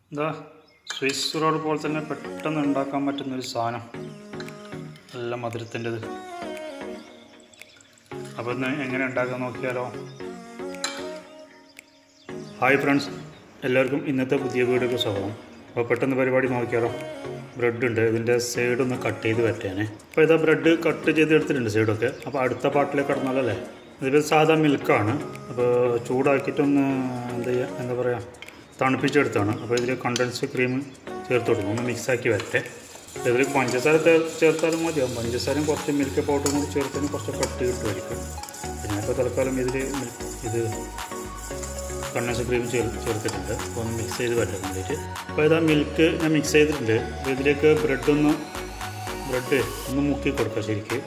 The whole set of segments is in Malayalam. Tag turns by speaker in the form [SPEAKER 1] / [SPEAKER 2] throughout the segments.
[SPEAKER 1] എന്താ സ്വിസ് റോൾ പോലെ തന്നെ പെട്ടെന്ന് ഉണ്ടാക്കാൻ പറ്റുന്ന ഒരു സാധനം നല്ല മധുരത്തിൻ്റെത് അപ്പോൾ ഇന്ന് എങ്ങനെ ഉണ്ടാക്കാൻ നോക്കിയാലോ ഹായ് ഫ്രണ്ട്സ് എല്ലാവർക്കും ഇന്നത്തെ പുതിയ വീഡിയോക്ക് സ്വാഗതം അപ്പോൾ പെട്ടെന്ന് പരിപാടി നോക്കിയാലോ ബ്രെഡ് ഉണ്ട് ഇതിൻ്റെ സൈഡ് ഒന്ന് കട്ട് ചെയ്ത് പറ്റാനേ അപ്പോൾ ഇതാ ബ്രെഡ് കട്ട് ചെയ്ത് എടുത്തിട്ടുണ്ട് സൈഡൊക്കെ അപ്പോൾ അടുത്ത പാട്ടിലേക്ക് കടന്നാലല്ലേ ഇതിപ്പോൾ സാധാ മിൽക്കാണ് അപ്പോൾ ചൂടാക്കിയിട്ടൊന്ന് എന്താ ചെയ്യുക എന്താ പറയുക തണുപ്പിച്ചെടുത്താണ് അപ്പോൾ ഇതിൽ കണ്ടൻസ് ക്രീം ചേർത്ത് കൊടുക്കും ഒന്ന് മിക്സാക്കി വരട്ടെ ഇതിൽ പഞ്ചസാര ചേർ- ചേർത്താലും മതിയാവും പഞ്ചസാരയും കുറച്ച് മിൽക്ക് പൗഡറും കൂടി ചേർത്തതിന് കുറച്ച് കട്ട് കിട്ടുമായിരിക്കും പിന്നെ ഇപ്പോൾ തൽക്കാലം ഇതിൽ ഇത് കണ്ടൻസ് ക്രീം ചേർ ചേർത്തിട്ടുണ്ട് അപ്പോൾ ഒന്ന് മിക്സ് ചെയ്ത് വരട്ടെ കംപ്ലീറ്റ് അപ്പോൾ ഇതാ മിൽക്ക് ഞാൻ മിക്സ് ചെയ്തിട്ടുണ്ട് അപ്പോൾ ഇതിലേക്ക് ബ്രെഡ് ഒന്ന് ബ്രെഡ് ഒന്ന് മുക്കി കൊടുക്കുക ശരിക്ക്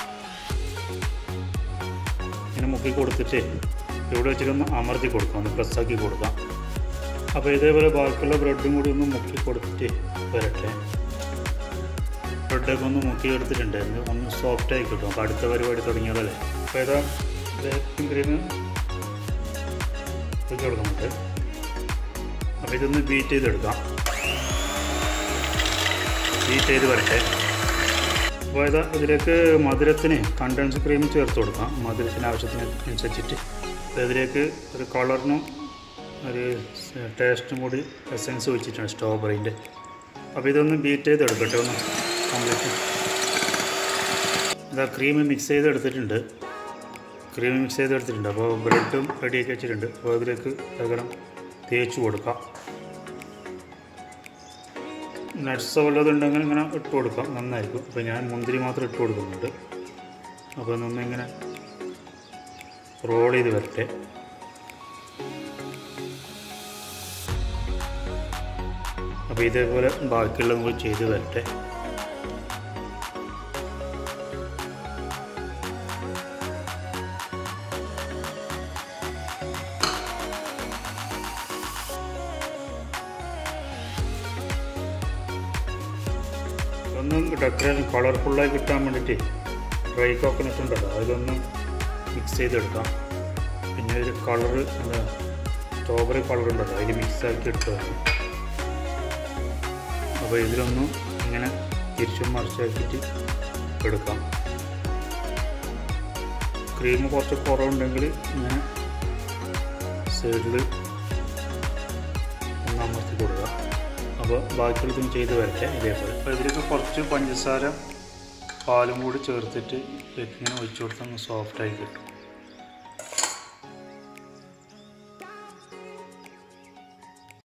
[SPEAKER 1] ഇങ്ങനെ മുക്കി കൊടുത്തിട്ട് ഇവിടെ വെച്ചിട്ടൊന്ന് അമർത്തി കൊടുക്കാം ഒന്ന് പ്രസ്സാക്കി കൊടുക്കാം അപ്പോൾ ഇതേപോലെ ബാക്കിയുള്ള ബ്രെഡും കൂടി ഒന്ന് മുക്കി കൊടുത്തിട്ട് വരട്ടെ ബ്രെഡൊക്കെ ഒന്ന് മുക്കി എടുത്തിട്ടുണ്ട് ഇത് ഒന്ന് സോഫ്റ്റ് ആയി കിട്ടും അപ്പോൾ അടുത്ത പരിപാടി തുടങ്ങിയതല്ലേ അപ്പോൾ ഏതാ വേപ്പിംഗ് ക്രീം വെച്ച് കൊടുക്കുന്നുണ്ട് അപ്പോൾ ഇതൊന്ന് ബീറ്റ് ചെയ്തെടുക്കാം ബീറ്റ് ചെയ്ത് വരട്ടെ അപ്പോൾ ഇതാ ഇതിലേക്ക് മധുരത്തിന് കണ്ടൻസ് ക്രീം ചേർത്ത് കൊടുക്കാം മധുരത്തിന് ആവശ്യത്തിന് അനുസരിച്ചിട്ട് അപ്പോൾ ഇതിലേക്ക് ഒരു കളറിനും ഒരു ടേസ്റ്റും കൂടി എസൻസ് വെച്ചിട്ടുണ്ട് സ്ട്രോബെറീൻ്റെ അപ്പോൾ ഇതൊന്ന് ബീറ്റ് ചെയ്ത് എടുക്കട്ടെ ഒന്ന് കംപ്ലീറ്റ് ഇതാ ക്രീം മിക്സ് ചെയ്ത് എടുത്തിട്ടുണ്ട് ക്രീം മിക്സ് ചെയ്ത് എടുത്തിട്ടുണ്ട് അപ്പോൾ ബ്രെഡും റെഡിയാക്കി വെച്ചിട്ടുണ്ട് അപ്പോൾ അതിലേക്ക് ശകലം തേച്ച് കൊടുക്കാം നട്ട്സ് വല്ലതും ഉണ്ടെങ്കിൽ ഇങ്ങനെ ഇട്ട് കൊടുക്കാം നന്നായിരിക്കും അപ്പോൾ ഞാൻ മുന്തിരി മാത്രം ഇട്ട് കൊടുക്കുന്നുണ്ട് അപ്പോൾ ഇങ്ങനെ റോൾ ചെയ്ത് വരട്ടെ അപ്പോൾ ഇതേപോലെ ബാക്കിയുള്ളത് കൂടി ചെയ്ത് വരട്ടെ ഒന്ന് ഡെക്കറേഷൻ കളർഫുള്ളായി കിട്ടാൻ വേണ്ടിയിട്ട് ഡ്രൈ കോക്കനട്ട് ഉണ്ടല്ലോ അതിലൊന്ന് മിക്സ് ചെയ്തെടുക്കാം പിന്നെ ഒരു കളർ എന്താ സ്ട്രോബെറി കളർ ഉണ്ടല്ലോ അതിൽ മിക്സ് ആക്കി ഇട്ട് അപ്പോൾ ഇതിലൊന്നും ഇങ്ങനെ തിരിച്ചും മറിച്ചാക്കിയിട്ട് എടുക്കാം ക്രീം കുറച്ച് കുറവുണ്ടെങ്കിൽ ഇങ്ങനെ സൈഡിൽ ഒന്ന് അമർത്തി കൊടുക്കുക അപ്പോൾ ബാക്കിയുള്ളതും ചെയ്ത് വരട്ടെ ഇതേപോലെ അപ്പോൾ ഇതിലേക്ക് കുറച്ച് പഞ്ചസാര പാലും കൂടി ചേർത്തിട്ട് ഇങ്ങനെ ഒഴിച്ചു കൊടുത്താൽ ഒന്ന് സോഫ്റ്റായി കിട്ടും